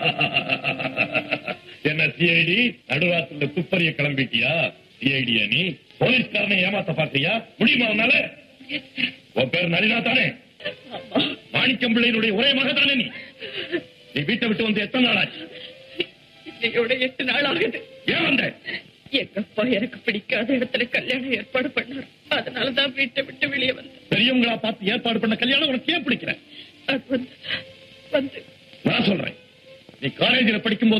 என்ன சிஐடி நடுராத்துல துப்பறிய கிளம்பிட்டியா சிஐடியா நீ போலீஸ்காரனை ஏமாத்த பாத்தியா முடியுமா உன்னால உன் பேர் நளினா தானே மாணிக்கம் பிள்ளையினுடைய ஒரே மக தானே நீ நீ வீட்டை விட்டு வந்து எத்தனை நாள் ஆச்சு இன்னையோட எட்டு நாள் ஆகுது ஏன் வந்த எங்க அப்பா எனக்கு பிடிக்காத இடத்துல கல்யாணம் ஏற்பாடு பண்ணார் அதனாலதான் வீட்டை விட்டு வெளியே வந்தேன் பெரியவங்களா பார்த்து ஏற்பாடு பண்ண கல்யாணம் உனக்கு ஏன் பிடிக்கிற அது வந்து வந்து நான் சொல்றேன் நீ காலேஜில் படிக்கும்போது